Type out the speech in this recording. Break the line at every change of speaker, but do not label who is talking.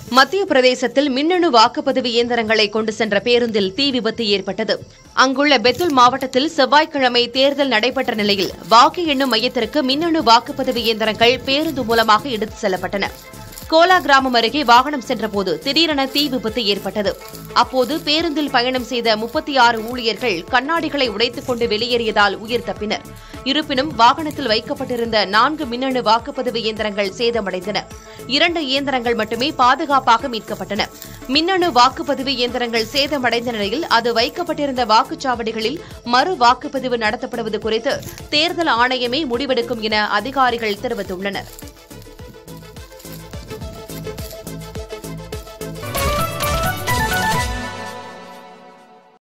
மத்திய பிரதேசத்தில் மின்னணு வாக்குப்பதிவு இயந்திரங்களை கொண்டு சென்ற பேருந்தில் தீ விபத்து ஏற்பட்டது அங்குள்ள பெத்துல் மாவட்டத்தில் செவ்வாய்க்கிழமை தேர்தல் நடைபெற்ற நிலையில் வாக்கு எண்ணும் மையத்திற்கு மின்னணு வாக்குப்பதிவு இயந்திரங்கள் பேருந்து மூலமாக எடுத்துச் செல்லப்பட்டன கோலா கிராமம் அருகே வாகனம் சென்றபோது திடீரென தீ விபத்து ஏற்பட்டது அப்போது பேருந்தில் பயணம் செய்த முப்பத்தி ஆறு ஊழியர்கள் கண்ணாடிகளை உடைத்துக் கொண்டு வெளியேறியதால் உயிர் தப்பினர் இருப்பினும் வாகனத்தில் வைக்கப்பட்டிருந்த நான்கு மின்னணு வாக்குப்பதிவு இயந்திரங்கள் சேதமடைந்தன இரண்டு இயந்திரங்கள் மட்டுமே பாதுகாப்பாக மீட்கப்பட்டன மின்னணு வாக்குப்பதிவு இயந்திரங்கள் சேதமடைந்த நிலையில் அது வைக்கப்பட்டிருந்த வாக்குச்சாவடிகளில் மறு வாக்குப்பதிவு நடத்தப்படுவது குறித்து தேர்தல் ஆணையமே முடிவெடுக்கும் என அதிகாரிகள் தெரிவித்துள்ளனர்